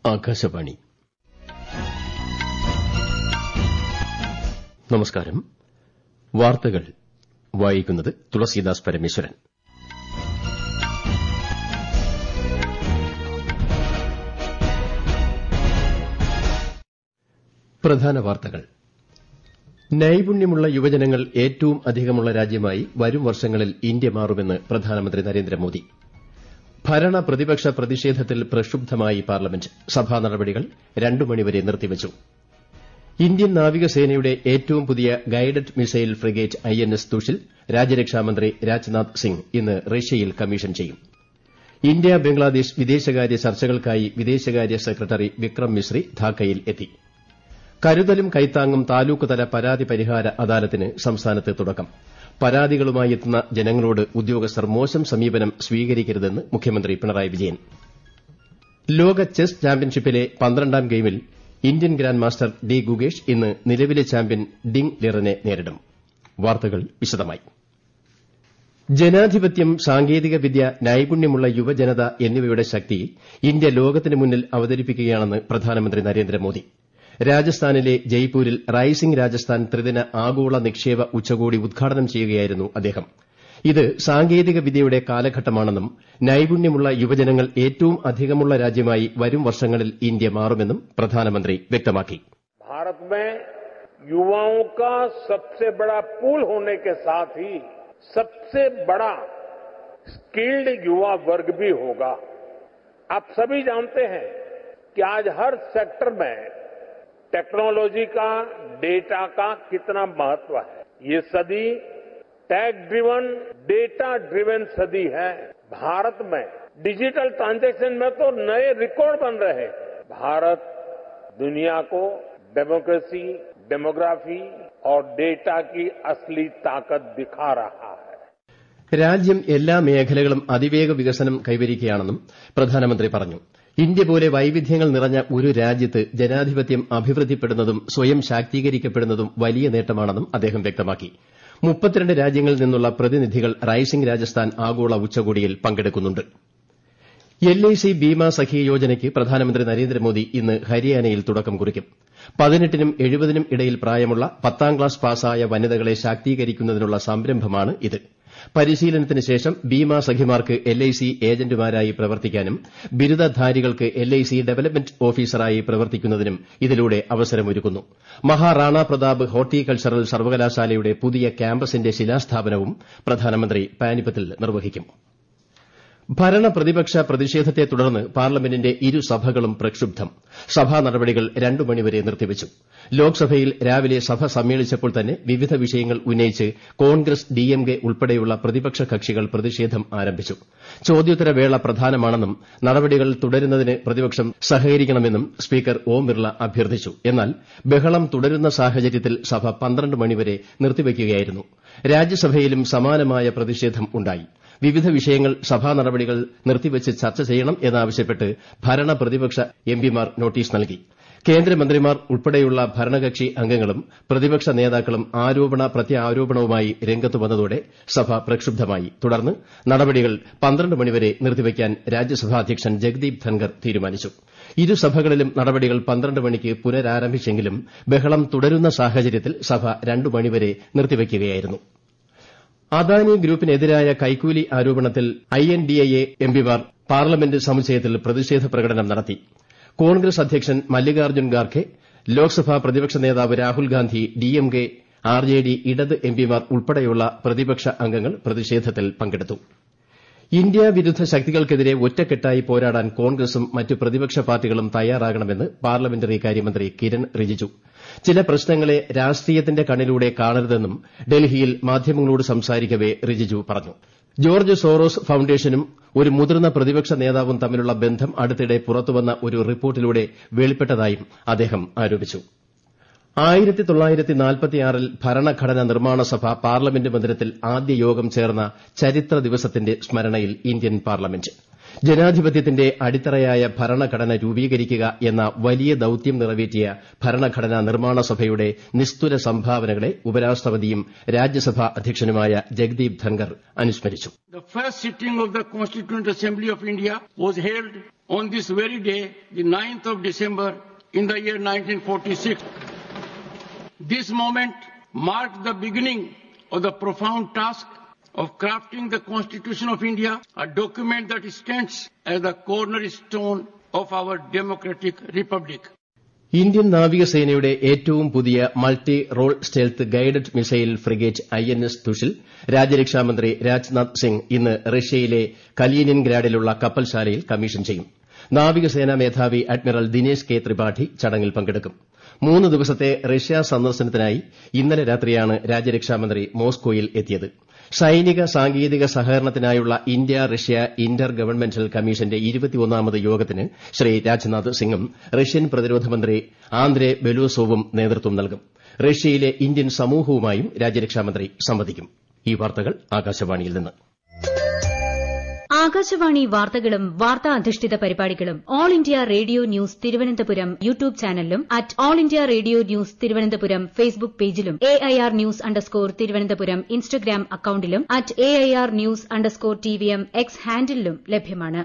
ആകാശവാണി നമസ്കാരം വാർത്തകൾ വായിക്കുന്നത് തുളസീദാസ് പരമേശ്വരൻ പ്രധാന വാർത്തകൾ നൈപുണ്യമുള്ള യുവജനങ്ങൾ ഏറ്റവും അധികമുള്ള രാജ്യമായി വരും വർഷങ്ങളിൽ ഇന്ത്യ മാറുമെന്ന് പ്രധാനമന്ത്രി നരേന്ദ്രമോദി ഭരണ പ്രതിപക്ഷ പ്രതിഷേധത്തിൽ പ്രക്ഷുബ്ധമായി പാർലമെന്റ് സഭാ നടപടികൾ രണ്ടു മണിവരെ നിർത്തിവച്ചു ഇന്ത്യൻ നാവികസേനയുടെ ഏറ്റവും പുതിയ guided missile frigate INS Tushil രാജ്യരക്ഷാമന്ത്രി രാജ്നാഥ് സിംഗ് ഇന്ന് റഷ്യയിൽ കമ്മീഷൻ ചെയ്യും ഇന്ത്യ ബംഗ്ലാദേശ് വിദേശകാര്യ ചർച്ചകൾക്കായി വിദേശകാര്യ സെക്രട്ടറി വിക്രം മിശ്രി ധാക്കയിൽ എത്തി കരുതലും കൈത്താങ്ങും താലൂക്ക്തല പരാതി പരിഹാര അദാലത്തിന് സംസ്ഥാനത്ത് തുടക്കം പരാതികളുമായി എത്തുന്ന ജനങ്ങളോട് ഉദ്യോഗസ്ഥർ മോശം സമീപനം സ്വീകരിക്കരുതെന്ന് മുഖ്യമന്ത്രി പിണറായി വിജയൻ ലോക ചെസ് ചാമ്പ്യൻഷിപ്പിലെ പന്ത്രണ്ടാം ഗെയിമിൽ Indian grandmaster D Gukesh ഇന്ന് നിലവിലെ ചാമ്പ്യൻ ഡിങ് ലിറനെ നേരിടും വാർത്തകൾ വിശദമായി ജനാധിപത്യം സാങ്കേതികവിദ്യ നൈപുണ്യമുള്ള യുവജനത എന്നിവയുടെ ശക്തി ഇന്ത്യ ലോകത്തിന് മുന്നിൽ അവതരിപ്പിക്കുകയാണെന്ന് പ്രധാനമന്ത്രി നരേന്ദ്രമോദി രാജസ്ഥാനിലെ ജയ്പൂരിൽ റൈസിംഗ് രാജസ്ഥാൻ ത്രിദിന ആഗോള നിക്ഷേപ ഉച്ചകോടി ഉദ്ഘാടനം ചെയ്യുകയായിരുന്നു അദ്ദേഹം ഇത് സാങ്കേതിക വിദ്യയുടെ കാലഘട്ടമാണെന്നും നൈപുണ്യമുള്ള യുവജനങ്ങൾ ഏറ്റവും അധികമുള്ള രാജ്യമായി വരും വർഷങ്ങളിൽ ഇന്ത്യ മാറുമെന്നും പ്രധാനമന്ത്രി വ്യക്തമാക്കി भारत में युवाओं का सबसे बड़ा पूल होने के साथ ही सबसे बड़ा स्किल्ड युवा वर्ग भी होगा आप सभी जानते हैं कि आज हर सेक्टर में टेक्नोलॉजी का डेटा का कितना महत्व है ये सदी टैग ड्रिवन डेटा ड्रिवन सदी है भारत में डिजिटल ट्रांजैक्शन में तो नए रिकॉर्ड बन रहे हैं भारत दुनिया को डेमोक्रेसी डेमोग्राफी और डेटा की असली ताकत दिखा रहा है രാജ്യം എല്ലാ മേഖലകളും അതിവേഗ വികസനം കൈവരിക്കുകയാണെന്നും പ്രധാനമന്ത്രി പറഞ്ഞു ഇന്ത്യ പോലെ വൈവിധ്യങ്ങൾ നിറഞ്ഞ ഒരു രാജ്യത്ത് ജനാധിപത്യം അഭിവൃദ്ധിപ്പെടുന്നതും സ്വയം ശാക്തീകരിക്കപ്പെടുന്നതും വലിയ നേട്ടമാണെന്നും അദ്ദേഹം വ്യക്തമാക്കി മുപ്പത്തിരണ്ട് രാജ്യങ്ങളിൽ നിന്നുള്ള പ്രതിനിധികൾ റൈസിംഗ് രാജസ്ഥാൻ ആഗോള ഉച്ചകോടിയിൽ പങ്കെടുക്കുന്നുണ്ട് എൽഐസി ബീമാ സഖി യോജനയ്ക്ക് പ്രധാനമന്ത്രി നരേന്ദ്രമോദി ഇന്ന് ഹരിയാനയിൽ തുടക്കം കുറിക്കും പതിനെട്ടിനും എഴുപതിനും ഇടയിൽ പ്രായമുള്ള പത്താം ക്ലാസ് പാസ്സായ വനിതകളെ ശാക്തീകരിക്കുന്നതിനുള്ള സംരംഭമാണ് ഇത് പരിശീലനത്തിന് ശേഷം ബീമാ സഖിമാർക്ക് എൽഐസി ഏജന്റുമാരായി പ്രവർത്തിക്കാനും ബിരുദധാരികൾക്ക് എൽഐസി ഡെവലപ്മെന്റ് ഓഫീസറായി പ്രവർത്തിക്കുന്നതിനും ഇതിലൂടെ അവസരമൊരുക്കുന്നു മഹാറാണ പ്രതാപ് ഹോർട്ടികൾച്ചറൽ സർവകലാശാലയുടെ പുതിയ ക്യാമ്പസിന്റെ ശിലാസ്ഥാപനവും പ്രധാനമന്ത്രി പാനിപ്പത്തിൽ നിർവഹിക്കും ഭരണ പ്രതിപക്ഷ പ്രതിഷേധത്തെ തുടർന്ന് പാർലമെന്റിന്റെ ഇരുസഭകളും പ്രക്ഷുബ്ധം സഭാ നടപടികൾ രണ്ടു മണിവരെ നിർത്തിവച്ചു ലോക്സഭയിൽ രാവിലെ സഭ സമ്മേളിച്ചപ്പോൾ തന്നെ വിവിധ വിഷയങ്ങൾ ഉന്നയിച്ച് കോൺഗ്രസ് ഡിഎംകെ ഉൾപ്പെടെയുള്ള പ്രതിപക്ഷ കക്ഷികൾ പ്രതിഷേധം ആരംഭിച്ചു ചോദ്യോത്തരവേള പ്രധാനമാണെന്നും നടപടികൾ തുടരുന്നതിന് പ്രതിപക്ഷം സഹകരിക്കണമെന്നും സ്പീക്കർ ഓം ബിർള അഭ്യർത്ഥിച്ചു എന്നാൽ ബഹളം തുടരുന്ന സാഹചര്യത്തിൽ സഭ പന്ത്രണ്ട് മണിവരെ നിർത്തിവയ്ക്കുകയായിരുന്നു രാജ്യസഭയിലും സമാനമായ പ്രതിഷേധം ഉണ്ടായി വിവിധ വിഷയങ്ങൾ സഭാ നടപടികൾ നിർത്തിവച്ച് ചർച്ച ചെയ്യണം എന്നാവശ്യപ്പെട്ട് ഭരണ പ്രതിപക്ഷ എംപിമാർ നോട്ടീസ് നൽകി കേന്ദ്രമന്ത്രിമാർ ഉൾപ്പെടെയുള്ള ഭരണകക്ഷി അംഗങ്ങളും പ്രതിപക്ഷ നേതാക്കളും ആരോപണ പ്രത്യാരോപണവുമായി രംഗത്ത് വന്നതോടെ സഭ പ്രക്ഷുബ്ധമായി തുടർന്ന് നടപടികൾ പന്ത്രണ്ട് മണിവരെ നിർത്തിവയ്ക്കാൻ രാജ്യസഭാ അധ്യക്ഷൻ ജഗ്ദീപ് ധൻകർ തീരുമാനിച്ചു ഇരുസഭകളിലും നടപടികൾ പന്ത്രണ്ട് മണിക്ക് പുനരാരംഭിച്ചെങ്കിലും ബഹളം തുടരുന്ന സാഹചര്യത്തിൽ സഭ രണ്ടു മണിവരെ നിർത്തിവയ്ക്കുകയായിരുന്നു അദാനി ഗ്രൂപ്പിനെതിരായ കൈക്കൂലി ആരോപണത്തിൽ ഐഎൻഡിഎ എംപിമാർ പാർലമെന്റ് സമുച്ചയത്തിൽ പ്രതിഷേധ പ്രകടനം നടത്തി കോൺഗ്രസ് അധ്യക്ഷൻ മല്ലികാർജ്ജുൻ ഖാർഗെ ലോക്സഭാ പ്രതിപക്ഷ നേതാവ് രാഹുൽ ഗാന്ധി ഡിഎംകെ ആർജെഡി ഇടത് എംപിമാർ ഉൾപ്പെടെയുള്ള പ്രതിപക്ഷ അംഗങ്ങൾ പ്രതിഷേധത്തിൽ പങ്കെടുത്തു ഇന്ത്യ വിരുദ്ധ ശക്തികൾക്കെതിരെ ഒറ്റക്കെട്ടായി പോരാടാൻ കോൺഗ്രസും മറ്റ് പ്രതിപക്ഷ പാർട്ടികളും തയ്യാറാകണമെന്ന് പാർലമെന്ററി കാര്യമന്ത്രി കിരൺ റിജിജു ചില പ്രശ്നങ്ങളെ രാഷ്ട്രീയത്തിന്റെ കണ്ണിലൂടെ കാണരുതെന്നും ഡൽഹിയിൽ മാധ്യമങ്ങളോട് സംസാരിക്കവെ റിജിജു പറഞ്ഞു ജോർജ് സോറോസ് ഫൌണ്ടേഷനും ഒരു മുതിർന്ന പ്രതിപക്ഷ നേതാവും തമ്മിലുള്ള ബന്ധം അടുത്തിടെ പുറത്തുവന്ന ഒരു റിപ്പോർട്ടിലൂടെ വെളിപ്പെട്ടതായും അദ്ദേഹം ആരോപിച്ചു ആയിരത്തി തൊള്ളായിരത്തി നാൽപ്പത്തിയാറിൽ ഭരണഘടന നിർമ്മാണ സഭ പാർലമെന്റ് മന്ദിരത്തിൽ ആദ്യ യോഗം ചേർന്ന ചരിത്ര ദിവസത്തിന്റെ സ്മരണയിൽ ഇന്ത്യൻ പാർലമെന്റ് ജനാധിപത്യത്തിന്റെ അടിത്തറയായ ഭരണഘടന രൂപീകരിക്കുക എന്ന വലിയ ദൌത്യം നിറവേറ്റിയ ഭരണഘടനാ നിർമ്മാണ സഭയുടെ നിസ്തുല സംഭാവനകളെ ഉപരാഷ്ട്രപതിയും രാജ്യസഭാ അധ്യക്ഷനുമായ ജഗ്ദീപ് ധൻകർ അനുസ്മരിച്ചു The first sitting of the Constituent Assembly of India was held on this very day, the 9th of December in the year 1946. This moment marked the beginning of the profound task of crafting the Constitution of India, a document that stands as the cornerstone of our democratic republic. Indian നാവികസേനയുടെ ഏറ്റവും പുതിയ multi role stealth guided missile frigate I N S Tushil രാജ്യരക്ഷാമന്ത്രി രാജ്നാഥ് സിംഗ് ഇന്ന് റഷ്യയിലെ കലീനിൻഗ്രാഡിലുള്ള കപ്പൽശാലയിൽ commission ചെയ്യും നാവികസേനാ മേധാവി admiral Dinesh K Tripathi ചടങ്ങിൽ പങ്കെടുക്കും മൂന്ന് ദിവസത്തെ റഷ്യ സന്ദർശനത്തിനായി ഇന്നലെ രാത്രിയാണ് രാജ്യരക്ഷാമന്ത്രി മോസ്കോയിൽ എത്തിയത് സൈനിക സാങ്കേതിക സഹകരണത്തിനായുള്ള ഇന്ത്യ റഷ്യ ഇന്റർ ഗവൺമെന്റൽ കമ്മീഷന്റെ ഇരുപത്തിയൊന്നാമത് യോഗത്തിന് ശ്രീ രാജ്നാഥ് സിംഗും റഷ്യൻ പ്രതിരോധ മന്ത്രി ആന്ദ്രേ ബെലോസോവും നേതൃത്വം നൽകും റഷ്യയിലെ ഇന്ത്യൻ സമൂഹവുമായും രാജ്യരക്ഷാമന്ത്രി സംവദിക്കും ഈ വാർത്തകൾ ആകാശവാണിയിൽ നിന്ന് ആകാശവാണി വാർത്തകളും വാർത്താ അധിഷ്ഠിത പരിപാടികളും all India radio news Thiruvananthapuram YouTube ചാനലിലും at all India radio news Thiruvananthapuram Facebook പേജിലും A I R news underscore Thiruvananthapuram Instagram അക്കൌണ്ടിലും at A I R news underscore T V M X ഹാൻഡിലും ലഭ്യമാണ്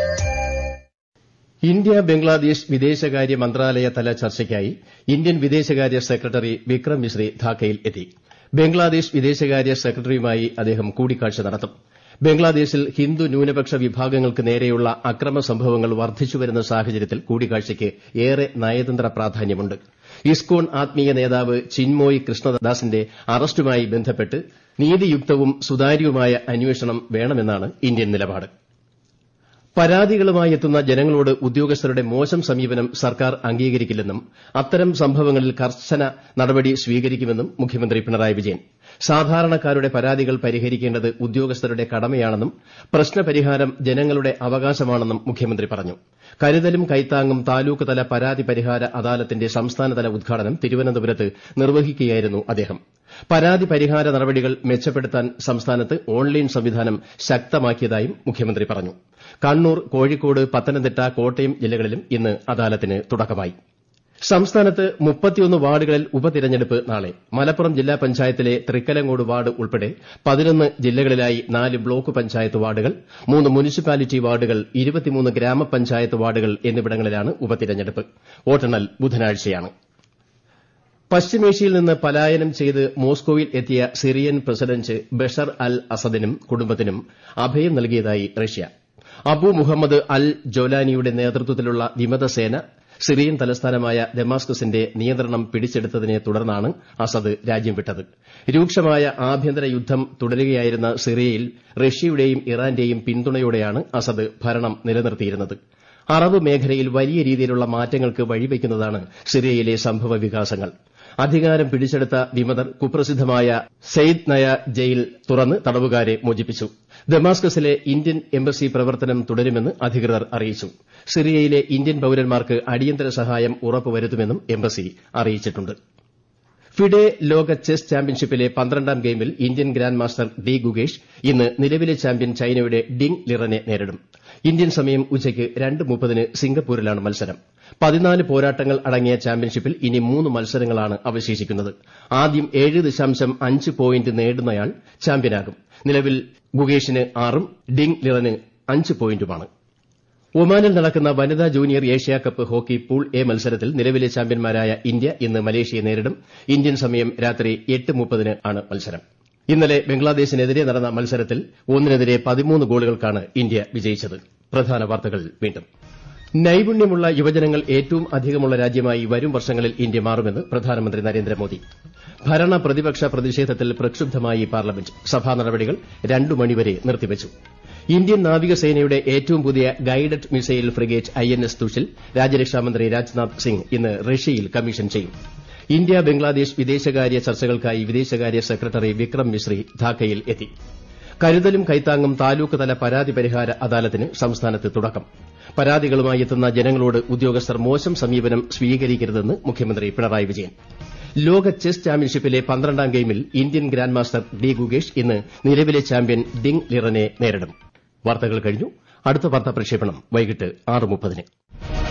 ഇന്ത്യ ബംഗ്ലാദേശ് വിദേശകാര്യ മന്ത്രാലയ തല ചർച്ചയ്ക്കായി ഇന്ത്യൻ വിദേശകാര്യ സെക്രട്ടറി വിക്രം മിശ്രി ധാക്കയിൽ എത്തി ബംഗ്ലാദേശ് വിദേശകാര്യ സെക്രട്ടറിയുമായി അദ്ദേഹം കൂടിക്കാഴ്ച നടത്തും ബംഗ്ലാദേശിൽ ഹിന്ദു ന്യൂനപക്ഷ വിഭാഗങ്ങൾക്ക് നേരെയുള്ള അക്രമ സംഭവങ്ങൾ വർദ്ധിച്ചുവരുന്ന സാഹചര്യത്തിൽ കൂടിക്കാഴ്ചയ്ക്ക് ഏറെ നയതന്ത്ര പ്രാധാന്യമുണ്ട് ഇസ്കോൺ ആത്മീയ നേതാവ് ചിന്മോയ് കൃഷ്ണദാസിന്റെ അറസ്റ്റുമായി ബന്ധപ്പെട്ട് നീതിയുക്തവും സുതാര്യവുമായ അന്വേഷണം വേണമെന്നാണ് ഇന്ത്യൻ നിലപാട് പരാതികളുമായി എത്തുന്ന ജനങ്ങളോട് ഉദ്യോഗസ്ഥരുടെ മോശം സമീപനം സർക്കാർ അംഗീകരിക്കില്ലെന്നും അത്തരം സംഭവങ്ങളിൽ കർശന നടപടി സ്വീകരിക്കുമെന്നും മുഖ്യമന്ത്രി പിണറായി വിജയൻ സാധാരണക്കാരുടെ പരാതികൾ പരിഹരിക്കേണ്ടത് ഉദ്യോഗസ്ഥരുടെ കടമയാണെന്നും പ്രശ്നപരിഹാരം ജനങ്ങളുടെ അവകാശമാണെന്നും മുഖ്യമന്ത്രി പറഞ്ഞു കരുതലും കൈത്താങ്ങും താലൂക്ക് തല പരാതി പരിഹാര അദാലത്തിന്റെ സംസ്ഥാനതല ഉദ്ഘാടനം തിരുവനന്തപുരത്ത് നിർവഹിക്കുകയായിരുന്നു അദ്ദേഹം പരാതി പരിഹാര നടപടികൾ മെച്ചപ്പെടുത്താൻ സംസ്ഥാനത്ത് ഓൺലൈൻ സംവിധാനം ശക്തമാക്കിയതായും മുഖ്യമന്ത്രി പറഞ്ഞു കണ്ണൂർ കോഴിക്കോട് പത്തനംതിട്ട കോട്ടയം ജില്ലകളിലും ഇന്ന് അദാലത്തിന് തുടക്കമായി സംസ്ഥാനത്ത് മുപ്പത്തിയൊന്ന് വാർഡുകളിൽ ഉപതിരഞ്ഞെടുപ്പ് നാളെ മലപ്പുറം ജില്ലാ പഞ്ചായത്തിലെ തൃക്കലങ്ങോട് വാർഡ് ഉൾപ്പെടെ പതിനൊന്ന് ജില്ലകളിലായി നാല് ബ്ലോക്ക് പഞ്ചായത്ത് വാർഡുകൾ മൂന്ന് മുനിസിപ്പാലിറ്റി വാർഡുകൾ ഇരുപത്തിമൂന്ന് ഗ്രാമപഞ്ചായത്ത് വാർഡുകൾ എന്നിവിടങ്ങളിലാണ് ഉപതിരഞ്ഞെടുപ്പ് വോട്ടെണ്ണൽ ബുധനാഴ്ചയാണ് പശ്ചിമേഷ്യയിൽ നിന്ന് പലായനം ചെയ്ത് മോസ്കോയിൽ എത്തിയ സിറിയൻ പ്രസിഡന്റ് ബഷർ അൽ അസദിനും കുടുംബത്തിനും അഭയം നൽകിയതായി റഷ്യ അബു മുഹമ്മദ് അൽ ജോലാനിയുടെ നേതൃത്വത്തിലുള്ള വിമതസേന സിറിയൻ തലസ്ഥാനമായ ദമാസ്കസിന്റെ നിയന്ത്രണം പിടിച്ചെടുത്തതിനെ തുടർന്നാണ് അസദ് രാജ്യം വിട്ടത് രൂക്ഷമായ ആഭ്യന്തര യുദ്ധം തുടരുകയായിരുന്ന സിറിയയിൽ റഷ്യയുടെയും ഇറാന്റെയും പിന്തുണയോടെയാണ് അസദ് ഭരണം നിലനിർത്തിയിരുന്നത് അറബ് മേഖലയിൽ വലിയ രീതിയിലുള്ള മാറ്റങ്ങൾക്ക് വഴിവെക്കുന്നതാണ് സിറിയയിലെ സംഭവ വികാസങ്ങൾ അധികാരം പിടിച്ചെടുത്ത വിമതർ കുപ്രസിദ്ധമായ സെയ്ദ് നയ ജയിൽ തുറന്ന് തടവുകാരെ മോചിപ്പിച്ചു ദമാസ്കസിലെ ഇന്ത്യൻ എംബസി പ്രവർത്തനം തുടരുമെന്ന് അധികൃതർ അറിയിച്ചു സിറിയയിലെ ഇന്ത്യൻ പൌരന്മാർക്ക് അടിയന്തര സഹായം ഉറപ്പുവരുത്തുമെന്നും എംബസി അറിയിച്ചിട്ടുണ്ട് ഫിഡെ ലോക ചെസ് ചാമ്പ്യൻഷിപ്പിലെ പന്ത്രണ്ടാം ഗെയിമിൽ Indian grandmaster D Gukesh ഇന്ന് നിലവിലെ ചാമ്പ്യൻ ചൈനയുടെ ഡിങ് ലിറനെ നേരിടും ഇന്ത്യൻ സമയം ഉച്ചയ്ക്ക് രണ്ട് മുപ്പതിന് സിംഗപ്പൂരിലാണ് മത്സരം പതിനാല് പോരാട്ടങ്ങൾ അടങ്ങിയ ചാമ്പ്യൻഷിപ്പിൽ ഇനി മൂന്ന് മത്സരങ്ങളാണ് അവശേഷിക്കുന്നത് ആദ്യം ഏഴ് ദശാംശം അഞ്ച് പോയിന്റ് നേടുന്നയാൾ ചാമ്പ്യനാകും നിലവിൽ ഗുഗേഷിന് ആറും ഡിങ് ലിറന് അഞ്ച് പോയിന്റുമാണ് ഒമാനിൽ നടക്കുന്ന വനിതാ junior Asia cup hockey pool A മത്സരത്തിൽ നിലവിലെ ചാമ്പ്യന്മാരായ ഇന്ത്യ ഇന്ന് മലേഷ്യയെ നേരിടും ഇന്ത്യൻ സമയം രാത്രി എട്ട് മുപ്പതിന് ആണ് മത്സരം ഇന്നലെ ബംഗ്ലാദേശിനെതിരെ നടന്ന മത്സരത്തിൽ ഒന്നിനെതിരെ പതിമൂന്ന് ഗോളുകൾക്കാണ് ഇന്ത്യ വിജയിച്ചത് പ്രധാന വാർത്തകൾ വീണ്ടും നൈപുണ്യമുള്ള യുവജനങ്ങൾ ഏറ്റവും അധികമുള്ള രാജ്യമായി വരും വർഷങ്ങളിൽ ഇന്ത്യ മാറുമെന്ന് പ്രധാനമന്ത്രി നരേന്ദ്രമോദി ഭരണ പ്രതിപക്ഷ പ്രതിഷേധത്തിൽ പ്രക്ഷുബ്ധമായി പാർലമെന്റ് സഭാ നടപടികൾ രണ്ടു മണിവരെ നിർത്തിവച്ചു ഇന്ത്യൻ നാവികസേനയുടെ ഏറ്റവും പുതിയ guided missile frigate I N S Tushil രാജ്യരക്ഷാമന്ത്രി രാജ്നാഥ് സിംഗ് ഇന്ന് റഷ്യയിൽ കമ്മീഷൻ ചെയ്യും ഇന്ത്യ ബംഗ്ലാദേശ് വിദേശകാര്യ ചർച്ചകൾക്കായി വിദേശകാര്യ സെക്രട്ടറി വിക്രം മിശ്രി ധാക്കയിൽ എത്തി കരുതലും കൈത്താങ്ങും താലൂക്ക് തല പരാതി പരിഹാര അദാലത്തിന് സംസ്ഥാനത്ത് തുടക്കം പരാതികളുമായി എത്തുന്ന ജനങ്ങളോട് ഉദ്യോഗസ്ഥർ മോശം സമീപനം സ്വീകരിക്കരുതെന്ന് മുഖ്യമന്ത്രി പിണറായി വിജയൻ ലോക ചെസ് ചാമ്പ്യൻഷിപ്പിലെ പന്ത്രണ്ടാം ഗെയിമിൽ Indian grandmaster D Gukesh ഇന്ന് നിലവിലെ ചാമ്പ്യൻ ഡിങ് ലിറനെ നേരിടും വാർത്തകൾ കഴിഞ്ഞു അടുത്ത വാർത്താ പ്രക്ഷേപണം വൈകിട്ട് ആറ് മുപ്പതിന്